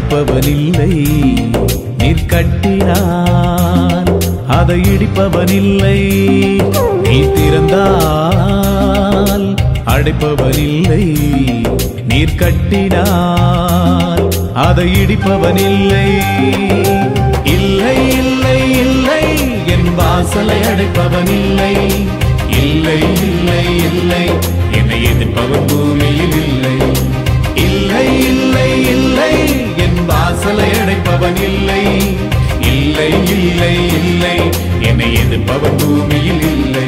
அடைப்பவனில்லை நீர் கட்டினார் அதை இடிப்பவனில்லை நீ திறந்தால் அடைப்பவனில்லை நீர் கட்டினார் அதை இடிப்பவனில்லை இல்லை இல்லை இல்லை என் வாசலை அடைப்பவனில்லை இல்லை இல்லை இல்லை என்னை எதிர்ப்பவன் பூமியில் இல்லை இல்லை இல்லை இல்லை என் வாசலை அடைப்பவன் இல்லை இல்லை இல்லை இல்லை என்னை எதிர்ப்பவன் பூமியில் இல்லை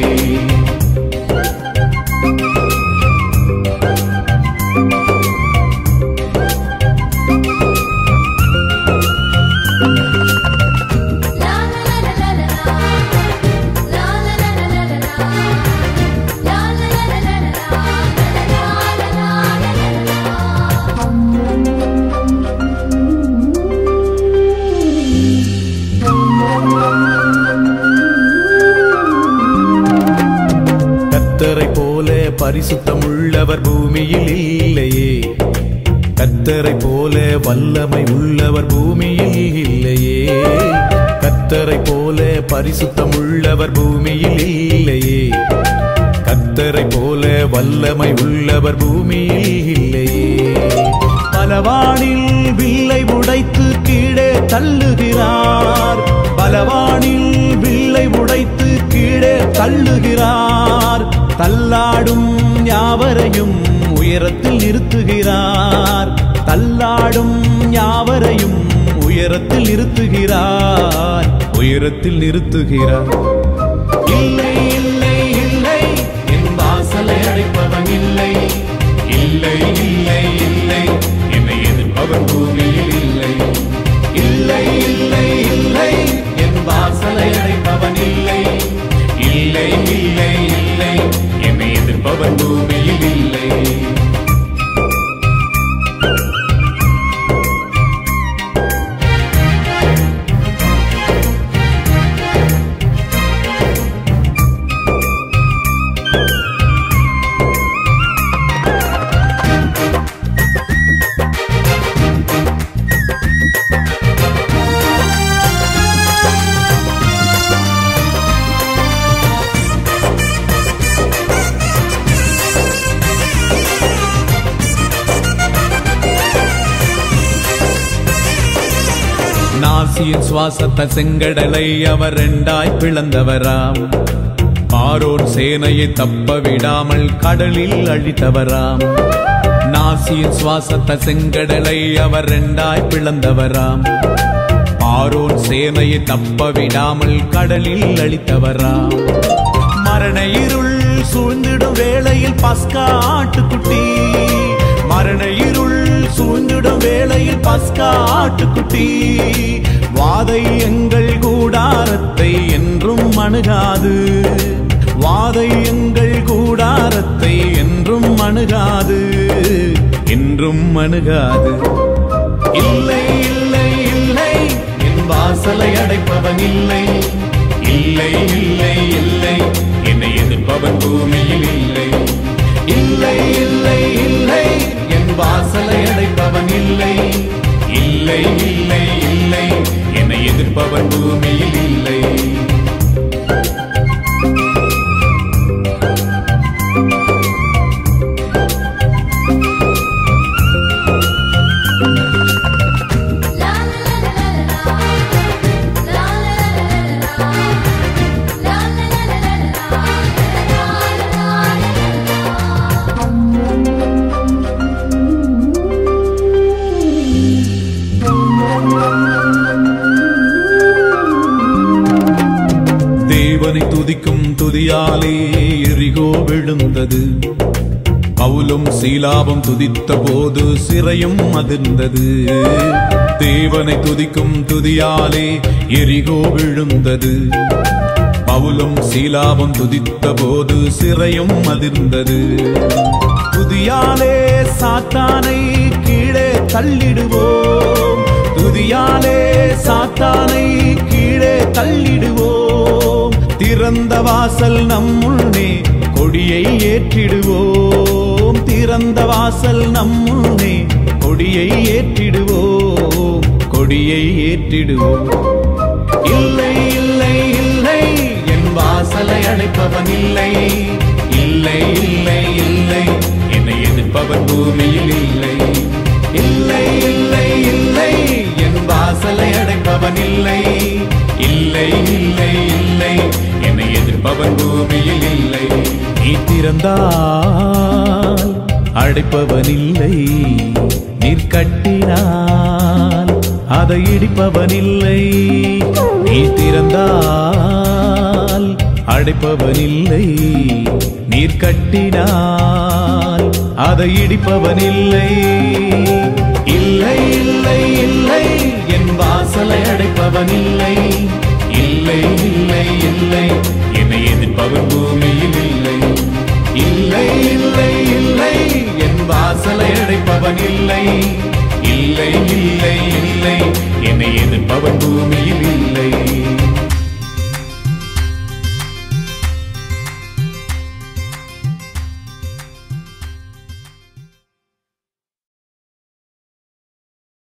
கத்தரை போல பரிசுத்தம் உள்ளவர் பூமியில் இல்லையே கத்தரை போல வல்லமை உள்ளவர் பூமியில் இல்லையே கத்தரை போல பரிசுத்தம் உள்ளவர் பூமியில் இல்லையே கத்தரை போல வல்லமை உள்ளவர் பூமியில் இல்லையே பலவானில் வில்லை உடைத்து கீழே தள்ளுகிறார் பலவானில் வில்லை உடைத்து கீழே தள்ளுகிறார் தள்ளாடும் யாவரையும் உயரத்தில் நிறுத்துகிறார் தள்ளாடும் யாவரையும் உயரத்தில் நிறுத்துகிறார் உயரத்தில் நிறுத்துகிறார் இல்லை இல்லை இல்லை என் வாசலை அடைப்பவன் இல்லை இல்லை இல்லை இல்லை என்னை எதிர்ப்பவன் பூமியில் இல்லை இல்லை இல்லை இல்லை என் வாசலை அடைப்பவன் இல்லை இல்லை இல்லை இல்லை என்னை எதிர்ப்பவன் பூமியில் இல்லை நாசியின் சுவாசத்த செங்கடலை அவர் ரெண்டாய் பிளந்தவராம் பாரோன் சேனையை தப்ப விடாமல் கடலில் அழித்தவராம் நாசியின் சுவாசத்த செங்கடலை அவர் ரெண்டாய் பிளந்தவராம் பாரோன் சேனையை தப்ப விடாமல் கடலில் அழித்தவராம் மரண இருள் சூழ்ந்திடும் வேளையில் பஸ்கா ஆட்டுக்குட்டி மரண இருள் சூழ்ந்திடும் வேளையில் பஸ்கா ஆட்டுக்குட்டி வாதை எங்கள் கூடாரத்தை என்றும் அணுகாது வாதை எங்கள் கூடாரத்தை என்றும் அணுகாது என்றும் அணுகாது இல்லை இல்லை இல்லை என் வாசலை அடைப்பவன் இல்லை இல்லை இல்லை இல்லை என்னை எதிர்ப்பவன் பூமியில் இல்லை இல்லை இல்லை இல்லை என் வாசலை அடைப்பவன் இல்லை இல்லை இல்லை இல்லை என்னை எதிர்ப்பவன் பூமியில் இல்லை தேவனை துதிக்கும் துதியாலே எரிகோ விழுந்தது பவுலும் சீலாவும் துதித்த போது சிறையும் அதிர்ந்தது தேவனை துதிக்கும் துதியாலே எரிகோ விழுந்தது பவுலும் சீலாவும் துதித்த போது சிறையும் அதிர்ந்தது துதியாலே சாத்தானை கீழே தள்ளிடுவோம் துதியாலே சாத்தானை கீழே தள்ளிடுவோம் திறந்த வாசல் நம்முள்ளே கொடியை ஏற்றிடுவோம் திறந்த வாசல் நம்முள்ளே கொடியை ஏற்றிடுவோம் கொடியை ஏற்றிடுவோம் இல்லை இல்லை இல்லை என் வாசலை அடைப்பவன் இல்லை இல்லை இல்லை இல்லை என்னை எதிர்ப்பவன் பூமியில் இல்லை இல்லை இல்லை இல்லை என் வாசலை அடைப்பவன் இல்லை இல்லை இல்லை இல்லை என்னை எதிர்ப்பவன் பூமியில் இல்லை நீ திறந்தால் அடைப்பவன் இல்லை நீர் கட்டினால் அதை இடிப்பவன் இல்லை நீ திறந்தால் அடைப்பவன் இல்லை நீர் கட்டினால் அதை இடிப்பவன் இல்லை இல்லை இல்லை இல்லை என் வாசலை அடைப்பவன் இல்லை இல்லை இல்லை இல்லை என்னை எதிர்ப்பவன் பூமியில் இல்லை இல்லை இல்லை இல்லை என் வாசலை அடைப்பவன் இல்லை இல்லை இல்லை இல்லை என்னை எதிர்ப்பவன் பூமியில்